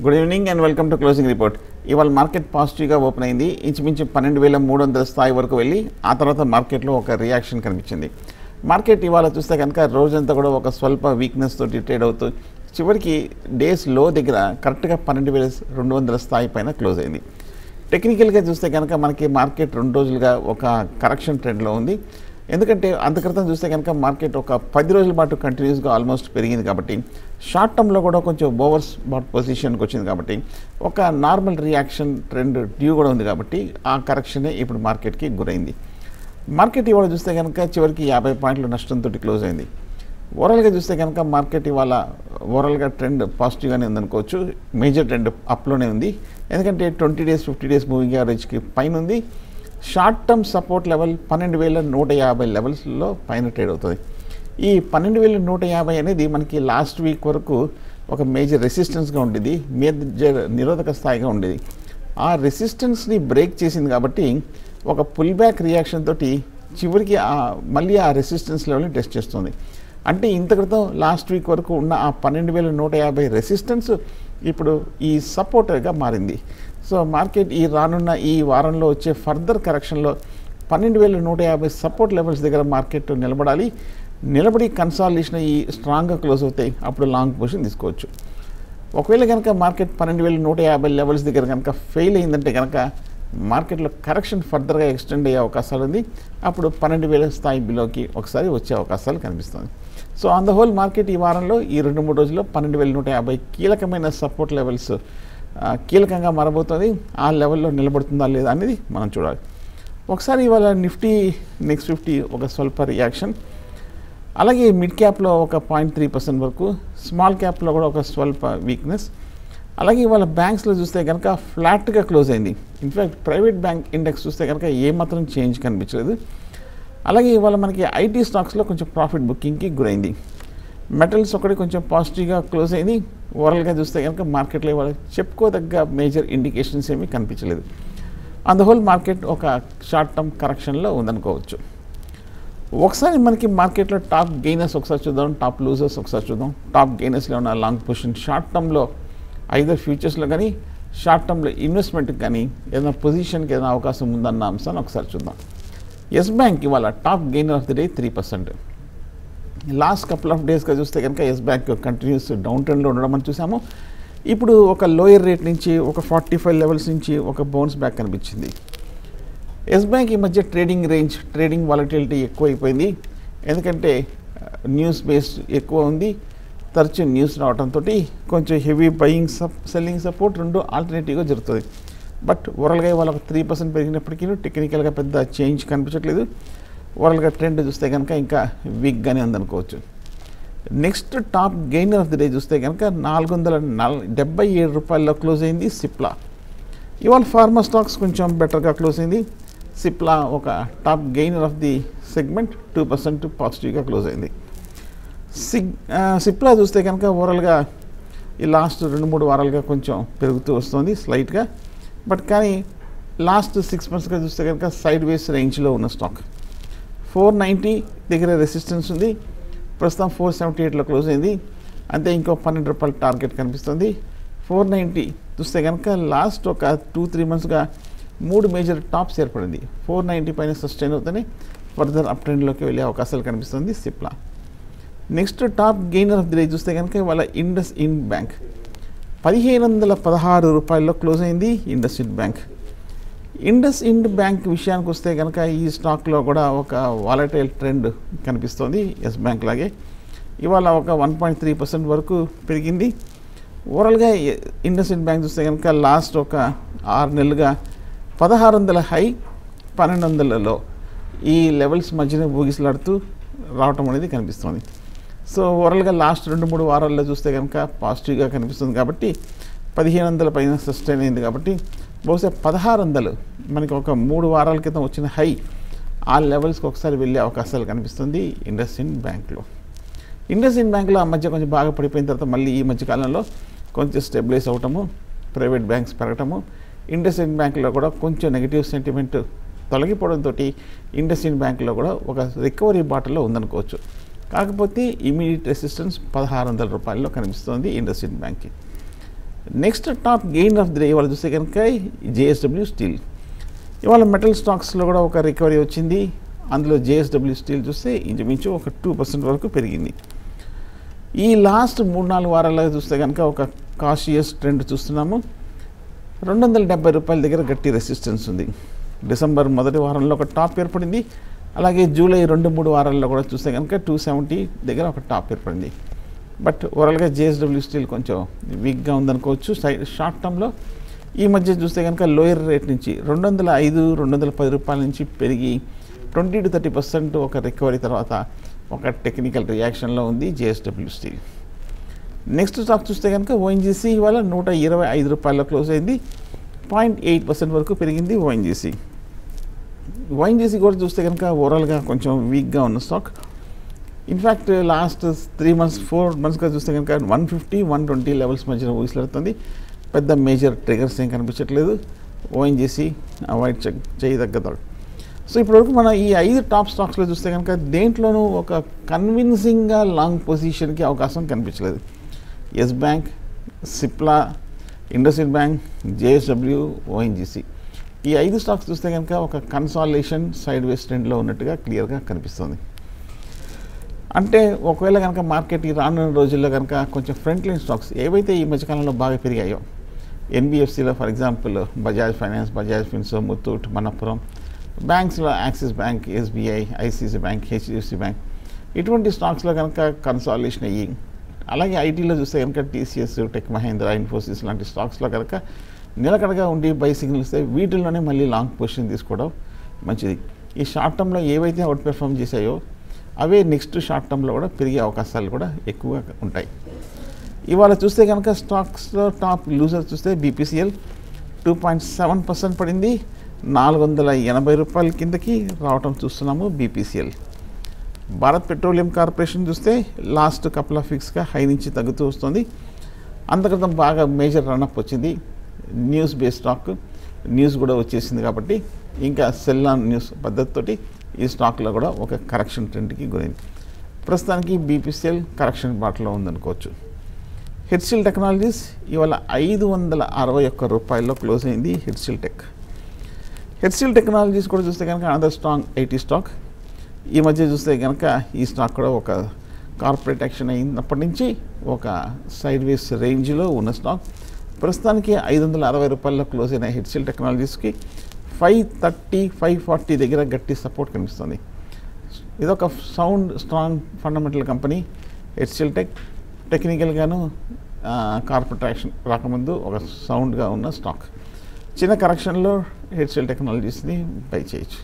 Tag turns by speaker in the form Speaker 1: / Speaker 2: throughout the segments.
Speaker 1: good evening and welcome to closing report ఇవాళ market పాజిటివ్గా open అయింది ఇంచుమించు పన్నెండు వేల మూడు వందల స్థాయి వరకు వెళ్ళి ఆ తర్వాత మార్కెట్లో ఒక రియాక్షన్ కనిపించింది మార్కెట్ ఇవాళ చూస్తే కనుక రోజంతా కూడా ఒక స్వల్ప వీక్నెస్ తోటి ట్రేడ్ అవుతూ చివరికి డేస్ లో దగ్గర కరెక్ట్గా పన్నెండు వేల రెండు వందల స్థాయి పైన క్లోజ్ అయింది టెక్నికల్గా చూస్తే కనుక మనకి మార్కెట్ రెండు రోజులుగా ఒక కరెక్షన్ ట్రెండ్లో ఉంది ఎందుకంటే అంత క్రితం చూస్తే కనుక మార్కెట్ ఒక పది రోజుల పాటు కంటిన్యూస్గా ఆల్మోస్ట్ పెరిగింది కాబట్టి షార్ట్ టర్మ్లో కూడా కొంచెం ఓవర్స్ బాట్ పొజిషన్కి వచ్చింది కాబట్టి ఒక నార్మల్ రియాక్షన్ ట్రెండ్ డ్యూ కూడా ఉంది కాబట్టి ఆ కరెక్షనే ఇప్పుడు మార్కెట్కి గురైంది మార్కెట్ ఇవాళ చూస్తే కనుక చివరికి యాభై పాయింట్ల నష్టంతో క్లోజ్ అయింది ఓవరాల్గా చూస్తే కనుక మార్కెట్ ఇవాళ ఓవరాల్గా ట్రెండ్ పాజిటివ్గానే ఉందనుకోవచ్చు మేజర్ ట్రెండ్ అప్లోనే ఉంది ఎందుకంటే twenty days fifty days moving యావరేజ్కి పైన ఉంది షార్ట్ టర్మ్ సపోర్ట్ లెవెల్ పన్నెండు వేల నూట యాభై లెవెల్స్లో పైన ట్రేడ్ అవుతుంది ఈ పన్నెండు వేల నూట యాభై అనేది మనకి లాస్ట్ వీక్ వరకు ఒక మేజర్ రెసిస్టెన్స్గా ఉండేది మేజర్ నిరోధక స్థాయిగా ఉండేది ఆ రెసిస్టెన్స్ని బ్రేక్ చేసింది కాబట్టి ఒక పుల్ బ్యాక్ రియాక్షన్ తోటి చివరికి ఆ మళ్ళీ ఆ రెసిస్టెన్స్ లెవెల్ని టెస్ట్ చేస్తుంది అంటే ఇంత క్రితం లాస్ట్ వీక్ వరకు ఉన్న ఆ పన్నెండు వేల నూట యాభై రెసిస్టెన్స్ ఇప్పుడు ఈ సపోర్టర్గా మారింది సో మార్కెట్ ఈ రానున్న ఈ వారంలో వచ్చే ఫర్దర్ కరెక్షన్లో పన్నెండు వేల నూట యాభై సపోర్ట్ లెవెల్స్ దగ్గర మార్కెట్ నిలబడాలి నిలబడి కన్సాలిడేషన్ ఈ స్ట్రాంగ్గా క్లోజ్ అవుతాయి అప్పుడు లాంగ్ పొజిషన్ తీసుకోవచ్చు ఒకవేళ కనుక మార్కెట్ పన్నెండు వేల నూట యాభై లెవెల్స్ దగ్గర కనుక ఫెయిల్ అయిందంటే కనుక మార్కెట్లో కరెక్షన్ ఫర్దర్గా ఎక్స్టెండ్ అయ్యే అవకాశాలు ఉంది అప్పుడు పన్నెండు వేల స్థాయి బిలోకి ఒకసారి వచ్చే అవకాశాలు కనిపిస్తుంది so on the whole market ఈ వారంలో ఈ రెండు మూడు రోజుల్లో పన్నెండు వేల నూట యాభై కీలకమైన సపోర్ట్ లెవెల్స్ ఆ, కీలకంగా మారబోతుంది ఆ లెవెల్లో నిలబడుతుందా లేదా అనేది మనం చూడాలి ఒకసారి ఇవాళ నిఫ్టీ నెక్స్ట్ ఫిఫ్టీ ఒక స్వల్ప రియాక్షన్ అలాగే మిడ్ క్యాప్లో ఒక పాయింట్ త్రీ పర్సెంట్ వరకు స్మాల్ క్యాప్లో కూడా ఒక స్వల్ప వీక్నెస్ అలాగే ఇవాళ బ్యాంక్స్లో చూస్తే కనుక ఫ్లాట్గా క్లోజ్ అయింది ఇన్ఫ్యాక్ట్ ప్రైవేట్ బ్యాంక్ ఇండెక్స్ చూస్తే కనుక ఏమాత్రం చేంజ్ కనిపించలేదు అలాగే ఇవాళ మనకి ఐటీ స్టాక్స్లో కొంచెం ప్రాఫిట్ బుకింగ్కి గురైంది మెటల్స్ ఒకటి కొంచెం పాజిటివ్గా క్లోజ్ అయింది ఓవరాల్గా చూస్తే కనుక మార్కెట్లో ఇవాళ చెప్పుకోదగ్గ మేజర్ ఇండికేషన్స్ ఏమీ కనిపించలేదు ఆన్ ద హోల్ మార్కెట్ ఒక షార్ట్ టర్మ్ కరెక్షన్లో ఉందనుకోవచ్చు ఒకసారి మనకి మార్కెట్లో టాప్ గెయినర్స్ ఒకసారి చూద్దాం టాప్ లూజర్స్ ఒకసారి చూద్దాం టాప్ గెయినర్స్లో ఉన్న లాంగ్ పొజిషన్ షార్ట్ టర్మ్లో ఐదర్ ఫ్యూచర్స్లో కానీ షార్ట్ టర్మ్లో ఇన్వెస్ట్మెంట్కి కానీ ఏదైనా పొజిషన్కి ఏదైనా అవకాశం ఉందన్న అంశాన్ని ఒకసారి చూద్దాం ఎస్ బ్యాంక్ ఇవాళ top gainer of the day three percent last couple of డేస్గా చూస్తే కనుక ఎస్ బ్యాంక్ కంటిన్యూస్ డౌన్ ట్రెండ్లో ఉండడం మనం చూసాము ఇప్పుడు ఒక లోయర్ రేట్ నుంచి ఒక ఫార్టీ ఫైవ్ లెవెల్స్ నుంచి ఒక బౌన్స్ బ్యాక్ కనిపించింది ఎస్ బ్యాంక్ ఈ మధ్య ట్రేడింగ్ రేంజ్ ట్రేడింగ్ వాలటిలిటీ ఎక్కువ అయిపోయింది ఎందుకంటే న్యూస్ బేస్డ్ ఎక్కువ ఉంది తరచు న్యూస్ రావడంతో కొంచెం హెవీ బయింగ్ సప్ సెల్లింగ్ సపోర్ట్ రెండు ఆల్టర్నేటివ్గా జరుగుతుంది బట్ ఓవరాల్గా ఇవాళ ఒక త్రీ పర్సెంట్ పెరిగినప్పటికీ టెక్నికల్గా పెద్ద చేంజ్ కనిపించట్లేదు ఓవరాల్గా ట్రెండ్ చూస్తే కనుక ఇంకా వీక్గానే ఉందనుకోవచ్చు next top gainer of the day చూస్తే కనుక నాలుగు వందల నల్ డెబ్బై ఏడు రూపాయల్లో క్లోజ్ అయింది సిప్లా ఇవాళ ఫార్మా స్టాక్స్ కొంచెం బెటర్గా క్లోజ్ అయింది సిప్లా ఒక top gainer of the segment two percent పాజిటివ్గా క్లోజ్ అయింది సిగ్ ఆ, సిప్లా చూస్తే కనుక ఓవరాల్గా ఈ లాస్ట్ రెండు మూడు వారాలుగా కొంచెం పెరుగుతూ వస్తుంది స్లైట్గా బట్ కానీ లాస్ట్ సిక్స్ మంత్స్గా చూస్తే కనుక సైడ్ వేస్ రేంజ్లో ఉన్న స్టాక్ ఫోర్ నైంటీ దగ్గర రెసిస్టెన్స్ ఉంది ప్రస్తుతం ఫోర్ సెవెంటీ ఎయిట్లో క్లోజ్ అయింది అంతే ఇంకో పన్నెండు రూపాయల టార్గెట్ కనిపిస్తుంది ఫోర్ నైంటీ చూస్తే కనుక లాస్ట్ ఒక టూ త్రీ మంత్స్గా మూడు మేజర్ టాప్స్ ఏర్పడింది ఫోర్ నైంటీ పైన సస్టైన్ అవుతానే ఫర్దర్ అప్ ట్రెండ్లోకి వెళ్ళే అవకాశాలు కనిపిస్తుంది Cipla next top gainer of the day చూస్తే కనుక వాళ్ళ ఇండస్ ఇండ్ బ్యాంక్ పదిహేను వందల పదహారు రూపాయల్లో క్లోజ్ అయింది IndusInd Bank IndusInd Bank విషయానికి వస్తే కనుక ఈ స్టాక్లో కూడా ఒక వాలటైల్ ట్రెండ్ కనిపిస్తోంది ఎస్ బ్యాంక్ లాగే ఇవాళ ఒక వన్ పాయింట్ త్రీ పర్సెంట్ వరకు పెరిగింది ఓవరాల్గా ఇండస్ ఇండ్ బ్యాంక్ చూస్తే కనుక లాస్ట్ ఒక ఆరు నెలలుగా పదహారు వందల హై పన్నెండు వందలలో ఈ లెవెల్స్ మధ్యన ఊగిసలాడుతూ రావటం అనేది కనిపిస్తుంది సో ఓవరాల్గా లాస్ట్ రెండు మూడు వారాల్లో చూస్తే కనుక పాజిటివ్గా కనిపిస్తుంది కాబట్టి పదిహేను వందల పైన సస్టైన్ అయింది కాబట్టి బహుశా పదహారు వందలు మనకి ఒక మూడు వారాల క్రితం వచ్చిన హై ఆ లెవెల్స్కి ఒకసారి వెళ్ళే అవకాశాలు కనిపిస్తుంది ఇండస్ ఇండ్ బ్యాంక్లో ఇండస్ ఇండ్ బ్యాంక్లో ఆ మధ్య కొంచెం బాగా పడిపోయిన తర్వాత మళ్ళీ ఈ మధ్య కాలంలో కొంచెం స్టెబిలైజ్ అవటము ప్రైవేట్ బ్యాంక్స్ పెరగటము ఇండస్ ఇండ్ బ్యాంక్లో కూడా కొంచెం నెగిటివ్ సెంటిమెంట్ తొలగిపోవడంతో ఇండస్ ఇండ్ బ్యాంక్లో కూడా ఒక రికవరీ బాటలో ఉందనుకోవచ్చు కాకపోతే ఇమీడియట్ రెసిస్టెన్స్ పదహారు వందల రూపాయల్లో కనిపిస్తుంది ఇండస్ ఇండ్ బ్యాంక్కి next top gain of the day ఇవాళ చూస్తే కనుక జేఎస్డబ్ల్యూ స్టీల్ ఇవాళ మెటల్ స్టాక్స్లో కూడా ఒక రికవరీ వచ్చింది అందులో జేఎస్డబ్ల్యూ స్టీల్ చూస్తే ఇంచుమించు ఒక టూ పర్సెంట్ వరకు పెరిగింది ఈ లాస్ట్ మూడు నాలుగు వారాలుగా చూస్తే కనుక ఒక కాషియస్ ట్రెండ్ చూస్తున్నాము రెండు వందల డెబ్బై రూపాయల దగ్గర గట్టి రెసిస్టెన్స్ ఉంది డిసెంబర్ మొదటి వారంలో ఒక టాప్ ఏర్పడింది అలాగే జూలై రెండు మూడు వారాల్లో కూడా చూస్తే కనుక టూ సెవెంటీ దగ్గర ఒక టాప్ ఏర్పడింది బట్ ఓవరాల్గా జేఎస్డబ్ల్యూ స్టీల్ కొంచెం వీక్గా ఉందనుకోవచ్చు సైడ్ షార్ట్ టర్మ్లో ఈ మధ్య చూస్తే కనుక లోయర్ రేట్ నుంచి రెండు వందల ఐదు రెండు వందల పది రూపాయల నుంచి పెరిగి ట్వంటీ టు థర్టీ పర్సెంట్ ఒక రికవరీ తర్వాత ఒక టెక్నికల్ రియాక్షన్లో ఉంది జేఎస్డబ్ల్యూ స్టీల్ నెక్స్ట్ స్టాక్ చూస్తే కనుక ఓఎన్జీసీ ఇవాళ నూట ఇరవై ఐదు రూపాయల్లో క్లోజ్ అయింది పాయింట్ ఎయిట్ పర్సెంట్ వరకు పెరిగింది ఓఎన్జీసీ ఓఎన్జీసీ కూడా చూస్తే కనుక ఓవరాల్గా కొంచెం వీక్గా ఉన్న stock in fact last three months four మంత్స్గా చూస్తే కనుక one fifty one twenty levels మధ్యన ఊగిసలాడుతుంది పెద్ద మేజర్ ట్రిగర్స్ ఏం కనిపించట్లేదు ఓఎన్జీసీ అవాయిడ్ చేయదగ్గదాడు సో ఇప్పటివరకు మన ఈ ఐదు టాప్ స్టాక్స్లో చూస్తే కనుక దేంట్లోనూ ఒక కన్విన్సింగ్గా లాంగ్ పొజిషన్కి అవకాశం కనిపించలేదు Yes Bank Cipla IndusInd Bank JSW ONGC ఈ ఐదు స్టాక్స్ చూస్తే కనుక ఒక కన్సాలేషన్ సైడ్ వేస్ ట్రెండ్లో ఉన్నట్టుగా క్లియర్గా కనిపిస్తుంది అంటే ఒకవేళ కనుక మార్కెట్ ఈ రానున్న రోజుల్లో కనుక కొంచెం ఫ్రంట్ లైన్ స్టాక్స్ ఏవైతే ఈ మధ్యకాలంలో బాగా పెరిగాయో ఎన్బిఎఫ్సిలో for example Bajaj Finance Bajaj ఫిన్సో ముత్తూట్ మనపురం బ్యాంక్స్లో Axis Bank SBI ICICI Bank HDFC Bank ఇటువంటి స్టాక్స్లో కనుక కన్సాలేషన్ అయ్యి అలాగే ఐటీలో చూస్తే కనుక టీసీఎస్ టెక్ మహేంద్ర ఇన్ఫోసిస్ లాంటి స్టాక్స్లో కనుక నిలకడగా ఉండి బై సిగ్నల్ ఇస్తే వీటిల్లోనే మళ్ళీ లాంగ్ పొజిషన్ తీసుకోవడం మంచిది ఈ షార్ట్ టర్మ్లో ఏవైతే అవుట్ పెర్ఫామ్ చేశాయో అవే నెక్స్ట్ షార్ట్ టర్మ్లో కూడా పెరిగే అవకాశాలు కూడా ఎక్కువగా ఉంటాయి ఇవాళ చూస్తే కనుక స్టాక్స్లో టాప్ లూజర్ చూస్తే BPCL two point seven percent పడింది నాలుగు వందల ఎనభై రూపాయల కిందకి రావటం చూస్తున్నాము బీపీసీఎల్ భారత్ పెట్రోలియం కార్పొరేషన్ చూస్తే లాస్ట్ కపుల్ ఆఫ్ వీక్స్గా హై నుంచి తగ్గుతూ వస్తుంది అంతక్రితం బాగా మేజర్ రన్అప్ వచ్చింది న్యూస్ బేస్ స్టాక్ న్యూస్ కూడా వచ్చేసింది కాబట్టి ఇంకా సెల్ ఆన్ న్యూస్ పద్ధతితోటి ఈ స్టాక్లో కూడా ఒక కరెక్షన్ ట్రెండ్కి గురైంది ప్రస్తుతానికి బీపీసీఎల్ కరెక్షన్ బాటలో ఉందనుకోవచ్చు హెడ్సిల్ టెక్నాలజీస్ ఇవాళ ఐదు వందల అరవై ఒక్క రూపాయల్లో క్లోజ్ అయింది హెడ్సిల్ టెక్ హెడ్సిల్ టెక్నాలజీస్ కూడా చూస్తే కనుక అనదర్ స్ట్రాంగ్ ఐటీ స్టాక్ ఈ మధ్య చూస్తే కనుక ఈ స్టాక్ కూడా ఒక కార్పొరేట్ యాక్షన్ అయినప్పటి నుంచి ఒక సైడ్ వేస్ రేంజ్లో ఉన్న స్టాక్ ప్రస్తుతానికి ఐదు వందల అరవై రూపాయల్లో క్లోజ్ అయిన హెడ్సిల్ టెక్నాలజీస్కి ఫైవ్ థర్టీ ఫైవ్ ఫార్టీ దగ్గర గట్టి సపోర్ట్ కనిపిస్తుంది ఇదొక sound strong fundamental company HCL tech టెక్నికల్గాను కార్పొరేట్ యాక్షన్ రాకముందు ఒక సౌండ్గా ఉన్న స్టాక్ చిన్న కరెక్షన్లో హెచ్సిఎల్ టెక్నాలజీస్ని బై చేయొచ్చు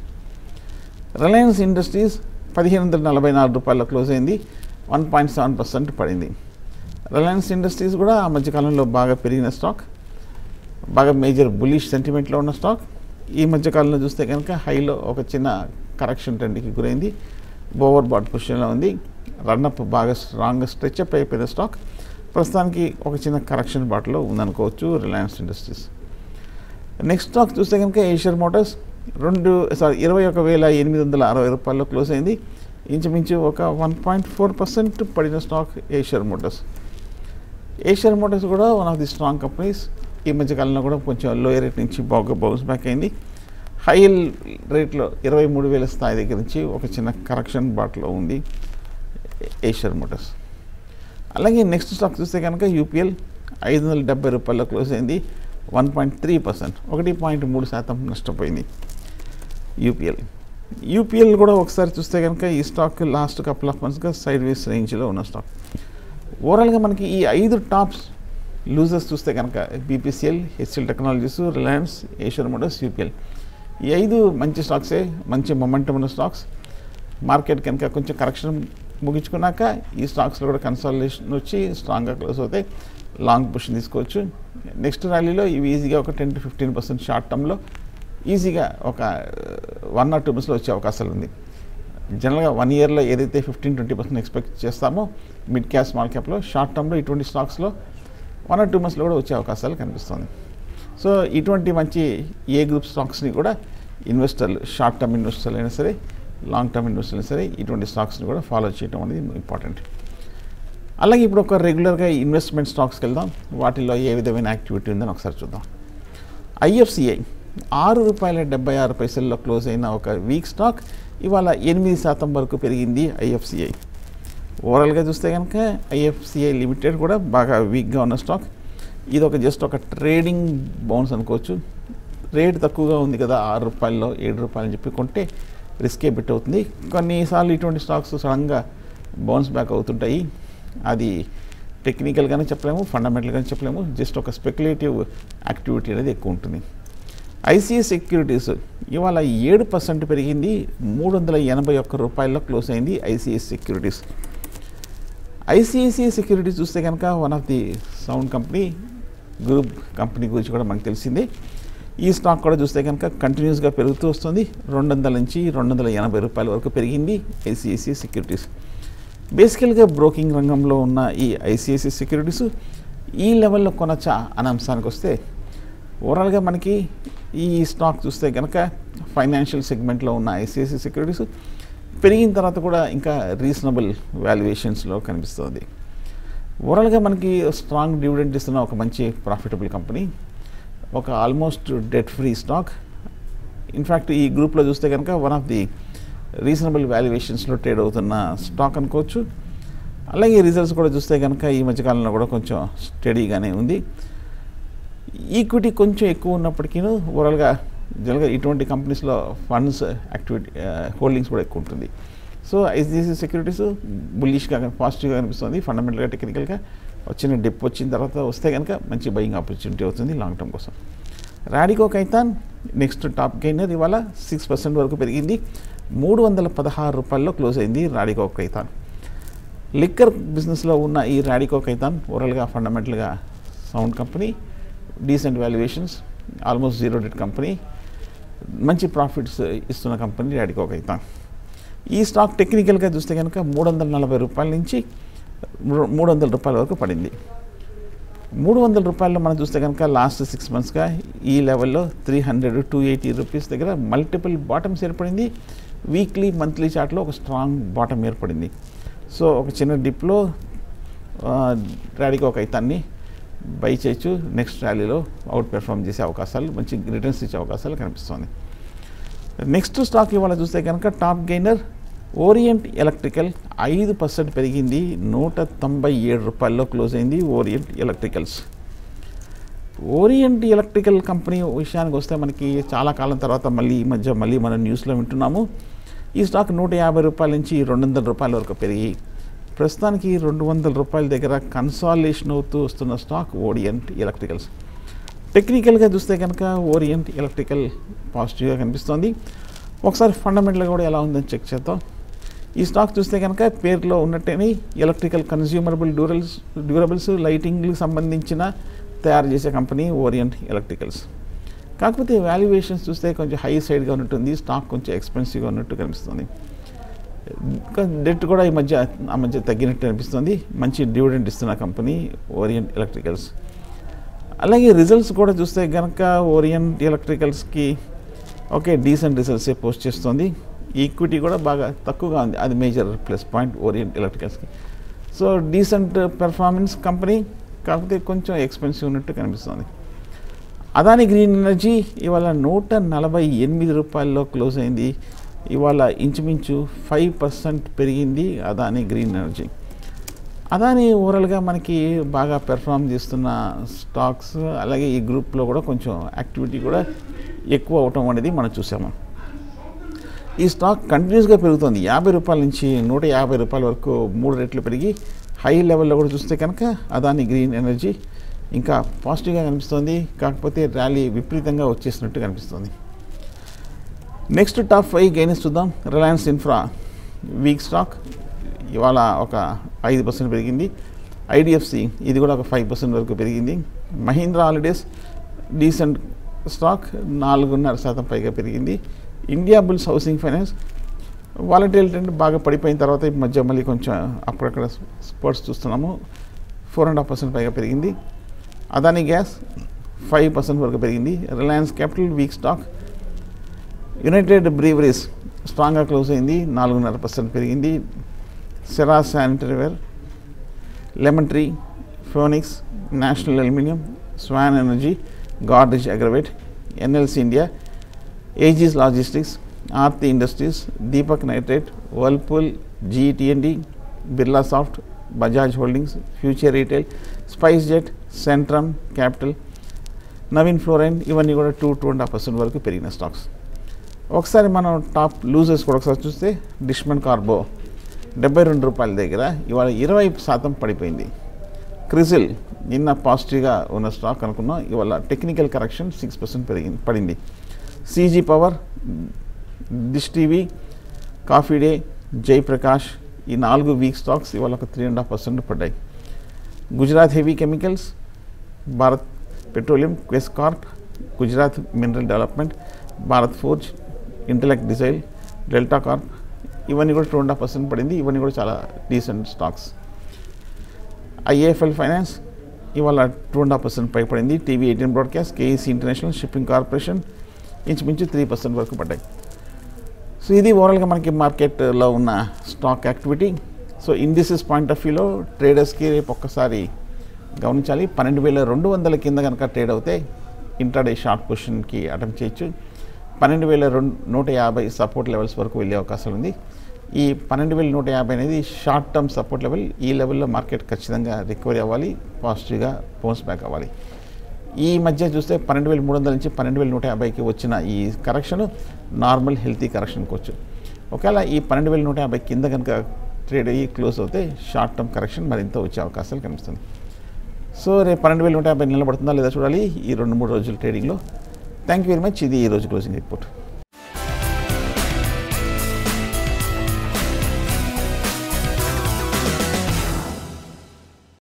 Speaker 1: రిలయన్స్ ఇండస్ట్రీస్ పదిహేను వందల నలభై నాలుగు రూపాయల క్లోజ్ అయింది వన్ పాయింట్ సెవెన్ పర్సెంట్ పడింది రిలయన్స్ ఇండస్ట్రీస్ కూడా ఆ మధ్యకాలంలో బాగా పెరిగిన స్టాక్ బాగా మేజర్ బులిష్ సెంటిమెంట్లో ఉన్న స్టాక్ ఈ మధ్యకాలంలో చూస్తే కనుక హైలో ఒక చిన్న కరెక్షన్ ట్రెండ్కి గురైంది ఓవర్ బాట్ పొజిషన్లో ఉంది రన్అప్ బాగా స్ట్రాంగ్ స్ట్రెచ్ అప్ అయిపోయిన స్టాక్ ప్రస్తుతానికి ఒక చిన్న కరెక్షన్ బాట్లో ఉందనుకోవచ్చు రిలయన్స్ ఇండస్ట్రీస్ నెక్స్ట్ స్టాక్ చూస్తే కనుక ఏషియర్ మోటార్స్ రెండు సారీ ఇరవై ఒక వేల ఎనిమిది వందల అరవై రూపాయల్లో క్లోజ్ అయింది ఇంచుమించు ఒక వన్ పాయింట్ ఫోర్ పర్సెంట్ పడిన stock Eicher Motors Eicher Motors కూడా one of the strong companies ఈ మధ్యకాలంలో కూడా కొంచెం లోయర్ రేట్ నుంచి బాగా బౌన్స్ బ్యాక్ అయింది హై రేట్లో ఇరవై మూడు వేల స్థాయి దగ్గర నుంచి ఒక చిన్న కరెక్షన్ బాట్లో ఉంది ఏషియర్ మోటార్స్ అలాగే నెక్స్ట్ స్టాక్ చూస్తే కనుక యూపీఎల్ ఐదు వందల డెబ్బై రూపాయల్లో క్లోజ్ అయింది వన్ పాయింట్ త్రీ పర్సెంట్ ఒకటి పాయింట్ మూడు శాతం నష్టపోయింది యూపీఎల్ యూపీఎల్ కూడా ఒకసారి చూస్తే కనుక ఈ స్టాక్ లాస్ట్ కపుల్ ఆఫ్ మంత్స్గా సైడ్ వేస్ రేంజ్లో ఉన్న స్టాక్ ఓవరాల్గా మనకి ఈ ఐదు టాప్స్ లూజర్స్ చూస్తే కనుక BPCL HCL technologies Reliance Eicher Motors UPL ఈ ఐదు మంచి స్టాక్సే మంచి మొమెంటం ఉన్న స్టాక్స్ మార్కెట్ కనుక కొంచెం కరెక్షన్ ముగించుకున్నాక ఈ స్టాక్స్లో కూడా కన్సల్టేషన్ వచ్చి స్ట్రాంగ్గా క్లోజ్ అవుతాయి లాంగ్ పొజిషన్ తీసుకోవచ్చు నెక్స్ట్ ర్యాలీలో ఇవి ఈజీగా ఒక ten to fifteen percent short టర్మ్లో ఈజీగా ఒక వన్ ఆర్ టూ మంత్స్లో వచ్చే అవకాశాలు ఉంది జనరల్గా వన్ ఇయర్లో ఏదైతే ఫిఫ్టీన్ ట్వంటీ పర్సెంట్ ఎక్స్పెక్ట్ చేస్తామో మిడ్ క్యాప్ స్మాల్ క్యాప్లో షార్ట్ టర్మ్లో ఇటువంటి స్టాక్స్లో వన్ ఆర్ టూ మంత్స్లో కూడా వచ్చే అవకాశాలు కనిపిస్తుంది సో ఇటువంటి మంచి ఏ గ్రూప్ స్టాక్స్ని కూడా ఇన్వెస్టర్లు షార్ట్ టర్మ్ ఇన్వెస్టర్లు అయినా సరే లాంగ్ టర్మ్ ఇన్వెస్టర్లు అయినా సరే ఇటువంటి స్టాక్స్ని కూడా ఫాలో చేయడం అనేది ఇంపార్టెంట్ అలాగే ఇప్పుడు ఒక రెగ్యులర్గా ఇన్వెస్ట్మెంట్ స్టాక్స్కి వెళ్దాం వాటిల్లో ఏ విధమైన యాక్టివిటీ ఉందని ఒకసారి చూద్దాం ఐఎఫ్సిఐ ఆరు రూపాయల డెబ్బై ఆరు పైసల్లో క్లోజ్ అయిన ఒక వీక్ స్టాక్ ఇవాళ ఎనిమిది శాతం వరకు పెరిగింది ఐఎఫ్సిఐ ఓవరాల్గా చూస్తే కనుక ఐఎఫ్సిఐ లిమిటెడ్ కూడా బాగా వీక్గా ఉన్న స్టాక్ ఇది ఒక జస్ట్ ఒక ట్రేడింగ్ బౌన్స్ అనుకోవచ్చు రేట్ తక్కువగా ఉంది కదా ఆరు రూపాయల్లో ఏడు రూపాయలు అని చెప్పి కొంటే రిస్కే బిట్ అవుతుంది కొన్నిసార్లు ఇటువంటి స్టాక్స్ సడన్గా బౌన్స్ బ్యాక్ అవుతుంటాయి అది టెక్నికల్గానే చెప్పలేము ఫండమెంటల్గానే చెప్పలేము జస్ట్ ఒక స్పెక్యులేటివ్ యాక్టివిటీ అనేది ఎక్కువ ఉంటుంది ఐసిఐ సెక్యూరిటీస్ ఇవాళ ఏడు పర్సెంట్ పెరిగింది మూడు వందల ఎనభై ఒక్క రూపాయల్లో క్లోజ్ అయింది ఐసిఐ సెక్యూరిటీస్ ఐసిఐసిఐ సెక్యూరిటీస్ చూస్తే కనుక one of the sound company group company గురించి కూడా మనకు తెలిసిందే ఈ స్టాక్ కూడా చూస్తే కనుక కంటిన్యూస్గా పెరుగుతూ వస్తుంది రెండు వందల నుంచి రెండు వందల ఎనభై రూపాయల వరకు పెరిగింది ఐసిఐసిఐ సెక్యూరిటీస్ బేసికల్గా బ్రోకింగ్ రంగంలో ఉన్న ఈ ఐసిఐసిఐ సెక్యూరిటీస్ ఈ లెవెల్లో కొనచ్చా అనే అంశానికి వస్తే ఓవరాల్గా మనకి ఈ స్టాక్ చూస్తే కనుక ఫైనాన్షియల్ సెగ్మెంట్లో ఉన్న ఐసిఐసిఐ సెక్యూరిటీస్ పెరిగిన తర్వాత కూడా ఇంకా రీజనబుల్ వాల్యుయేషన్స్లో కనిపిస్తుంది ఓవరాల్గా మనకి స్ట్రాంగ్ డివిడెంట్ ఇస్తున్న ఒక మంచి ప్రాఫిటబుల్ కంపెనీ ఒక almost debt free stock in fact ఈ గ్రూప్లో చూస్తే కనుక వన్ ఆఫ్ ది రీజనబుల్ వాల్యుయేషన్స్లో ట్రేడ్ అవుతున్న స్టాక్ అనుకోవచ్చు అలాగే రిజల్ట్స్ కూడా చూస్తే కనుక ఈ మధ్యకాలంలో కూడా కొంచెం స్టడీగానే ఉంది ఈక్విటీ కొంచెం ఎక్కువ ఉన్నప్పటికీ ఓవరాల్గా జనరల్గా ఇటువంటి కంపెనీస్లో ఫండ్స్ యాక్టివిటీ హోల్డింగ్స్ కూడా ఎక్కువ ఉంటుంది సో ఐసిఐసి సెక్యూరిటీస్ బుల్లిష్గా పాజిటివ్గా కనిపిస్తుంది ఫండమెంటల్గా టెక్నికల్గా వచ్చిన డిప్ వచ్చిన తర్వాత వస్తే కనుక మంచి బయింగ్ ఆపర్చునిటీ అవుతుంది లాంగ్ టర్మ్ కోసం Radico Khaitan next top gainer ఇవాళ సిక్స్ పర్సెంట్ వరకు పెరిగింది మూడు వందల పదహారు రూపాయల్లో క్లోజ్ అయింది రాడికో కైతాన్ లిక్కర్ బిజినెస్లో ఉన్న ఈ రాడికో కైతాన్ ఓవరాల్గా ఫండమెంటల్గా sound company decent valuations almost zero debt company మంచి ప్రాఫిట్స్ ఇస్తున్న కంపెనీ రాడికో కైతాన్ ఈ స్టాక్ టెక్నికల్గా చూస్తే కనుక మూడు వందల నలభై రూపాయల నుంచి మూడు వందల రూపాయల వరకు పడింది మూడు వందల రూపాయలు మనం చూస్తే కనుక లాస్ట్ సిక్స్ మంత్స్గా ఈ లెవెల్లో three hundred two eighty rupees దగ్గర మల్టిపుల్ బాటమ్స్ ఏర్పడింది వీక్లీ మంత్లీ చార్ట్లో ఒక స్ట్రాంగ్ బాటమ్ ఏర్పడింది సో ఒక చిన్న డిప్లో ర్యాలీకి ఒక ఐతాన్ని బై చేయొచ్చు నెక్స్ట్ ర్యాలీలో అవుట్ పెర్ఫామ్ చేసే అవకాశాలు మంచి రిటర్న్స్ ఇచ్చే అవకాశాలు కనిపిస్తుంది నెక్స్ట్ స్టాక్ ఇవాళ చూస్తే కనుక టాప్ గెయినర్ ఓరియంట్ ఎలక్ట్రికల్ ఐదు పర్సెంట్ పెరిగింది నూట తొంభై ఏడు రూపాయల్లో క్లోజ్ అయింది Orient Electricals Orient Electric company విషయానికి వస్తే మనకి చాలా కాలం తర్వాత మళ్ళీ ఈ మధ్య మళ్ళీ మనం న్యూస్లో వింటున్నాము ఈ స్టాక్ నూట యాభై రూపాయల నుంచి రెండు వందల రూపాయల వరకు పెరిగి ప్రస్తుతానికి రెండు వందల రూపాయల దగ్గర కన్సాలేషన్ అవుతూ వస్తున్న స్టాక్ ఓరియంట్ ఎలక్ట్రికల్స్ టెక్నికల్గా చూస్తే కనుక ఓరియంట్ ఎలక్ట్రికల్ పాజిటివ్గా కనిపిస్తోంది ఒకసారి ఫండమెంటల్గా కూడా ఎలా ఉందని చెక్ చేద్దాం ఈ స్టాక్ చూస్తే కనుక పేరులో ఉన్నట్టేనే ఎలక్ట్రికల్ కన్జ్యూమరబుల్ డ్యూరల్స్ డ్యూరబుల్స్ లైటింగ్కి సంబంధించిన తయారు చేసే కంపెనీ ఓరియంట్ ఎలక్ట్రికల్స్ కాకపోతే వాల్యుయేషన్స్ చూస్తే కొంచెం హై సైడ్గా ఉన్నట్టుంది స్టాక్ కొంచెం ఎక్స్పెన్సివ్గా ఉన్నట్టు కనిపిస్తుంది డెట్ కూడా ఈ మధ్య ఆ మధ్య తగ్గినట్టు అనిపిస్తుంది మంచి డివిడెంట్ ఇస్తున్న కంపెనీ ఓరియంట్ ఎలక్ట్రికల్స్ అలాగే రిజల్ట్స్ కూడా చూస్తే కనుక ఓరియంట్ ఎలక్ట్రికల్స్కి ఓకే డీసెంట్ రిజల్ట్సే పోస్ట్ చేస్తుంది ఈక్విటీ కూడా బాగా తక్కువగా ఉంది అది మేజర్ ప్లస్ పాయింట్ ఓరియంట్ ఎలక్ట్రికల్స్కి సో డీసెంట్ పెర్ఫార్మెన్స్ కంపెనీ కాకపోతే కొంచెం ఎక్స్పెన్సివ్ ఉన్నట్టు కనిపిస్తుంది అదాని గ్రీన్ ఎనర్జీ ఇవాళ నూట నలభై ఎనిమిది రూపాయల్లో క్లోజ్ అయింది ఇవాళ ఇంచుమించు ఫైవ్ పర్సెంట్ పెరిగింది అదాని గ్రీన్ ఎనర్జీ అదాని ఓవరాల్గా మనకి బాగా పెర్ఫామ్ చేస్తున్న స్టాక్స్ అలాగే ఈ గ్రూప్లో కూడా కొంచెం యాక్టివిటీ కూడా ఎక్కువ అవటం అనేది మనం చూసాము ఈ స్టాక్ కంటిన్యూస్గా పెరుగుతుంది యాభై రూపాయల నుంచి నూట యాభై రూపాయల వరకు మూడు రెట్లు పెరిగి హై లెవెల్లో కూడా చూస్తే కనుక అదాని గ్రీన్ ఎనర్జీ ఇంకా పాజిటివ్గా కనిపిస్తుంది కాకపోతే ర్యాలీ విపరీతంగా వచ్చేసినట్టు కనిపిస్తుంది నెక్స్ట్ టాప్ ఫైవ్ గెయిన్స్ చూద్దాం రిలయన్స్ ఇన్ఫ్రా వీక్ స్టాక్ ఇవాళ ఒక ఐదు పర్సెంట్ పెరిగింది ఐడిఎఫ్సి ఇది కూడా ఒక ఫైవ్ పర్సెంట్ వరకు పెరిగింది మహీంద్రా హాలిడేస్ డీసెంట్ స్టాక్ నాలుగున్నర శాతం పైగా పెరిగింది ఇండియా బుల్స్ హౌసింగ్ ఫైనాన్స్ వాలంటీర్ అంటే బాగా పడిపోయిన తర్వాత ఈ మధ్య మళ్ళీ కొంచెం అక్కడక్కడ స్పోర్ట్స్ చూస్తున్నాము ఫోర్ అండ్ హాఫ్ పర్సెంట్ పైగా పెరిగింది అదాని గ్యాస్ ఫైవ్ పర్సెంట్ వరకు పెరిగింది Reliance Capital weak stock United Breweries స్ట్రాంగ్గా క్లోజ్ అయింది నాలుగున్నర పర్సెంట్ పెరిగింది Cera sanitary ware Lemon Tree Phoenix National Aluminium Swan Energy Godrej Agrovet NLC India Aegis Logistics Aarti Industries Deepak Nitrite Whirlpool జీటీఎండి Birlasoft Bajaj Holdings Future Retail SpiceJet Centrum Capital Naveen Fluorine ఇవన్నీ కూడా two two and half percent వరకు పెరిగిన stocks ఒకసారి మనం top losers కూడా ఒకసారి చూస్తే డిష్మన్ కార్బో డెబ్బై రెండు రూపాయల దగ్గర ఇవాళ ఇరవై శాతం పడిపోయింది క్రిజిల్ నిన్న పాజిటివ్గా ఉన్న స్టాక్ అనుకున్నాం ఇవాళ టెక్నికల్ కరెక్షన్ సిక్స్ పర్సెంట్ పెరిగింది పడింది CG Power Dish TV Coffee Day Jayaprakash ఈ నాలుగు వీక్ స్టాక్స్ ఇవాళ ఒక త్రీ అండ్ హాఫ్ పర్సెంట్ పడ్డాయి Gujarat Heavy Chemicals Bharat Petroleum Quess Corp Gujarat Mineral Development Bharat Forge Intellect Design Delta Corp ఇవన్నీ కూడా టూ అండ్ హాఫ్ పర్సెంట్ పడింది ఇవన్నీ కూడా చాలా డీసెంట్ స్టాక్స్ ఐఏఎఫ్ఎల్ ఫైనాన్స్ ఇవాళ టూ అండ్ హాఫ్ పర్సెంట్ పై పడింది TV eighteen broadcast KEC International Shipping Corporation ఇంచుమించు త్రీ పర్సెంట్ వరకు పడ్డాయి సో ఇది ఓవరాల్గా మనకి మార్కెట్లో ఉన్న stock activity so indices point of వ్యూలో ట్రేడర్స్కి రేపు ఒక్కసారి గమనించాలి పన్నెండు వేల రెండు వందల కింద కనుక ట్రేడ్ అవుతే ఇంటర్డే షార్ట్ పొజిషన్కి అటెంప్ట్ చేయొచ్చు పన్నెండు వేల రెండు నూట యాభై సపోర్ట్ లెవెల్స్ వరకు వెళ్ళే అవకాశం ఉంది ఈ పన్నెండు వేల నూట యాభై అనేది షార్ట్ టర్మ్ సపోర్ట్ లెవెల్ ఈ లెవెల్లో మార్కెట్ ఖచ్చితంగా రికవరీ అవ్వాలి పాజిటివ్గా బౌన్స్ బ్యాక్ అవ్వాలి ఈ మధ్య చూస్తే పన్నెండు వేల మూడు వందల నుంచి పన్నెండు వేల నూట యాభైకి వచ్చిన ఈ కరెక్షన్ నార్మల్ హెల్తీ కరెక్షన్కి వచ్చు ఒకవేళ ఈ పన్నెండు వేల నూట యాభై కింద కనుక ట్రేడ్ అయ్యి క్లోజ్ అవుతే షార్ట్ టర్మ్ కరెక్షన్ మరింత వచ్చే అవకాశాలు కనిపిస్తుంది సో రేపు పన్నెండు వేల నూట యాభై నిలబడుతుందా లేదా చూడాలి ఈ రెండు మూడు రోజుల ట్రేడింగ్లో థ్యాంక్ యూ వెరీ మచ్ ఇది ఈ రోజు క్లోజింగ్ రిపోర్ట్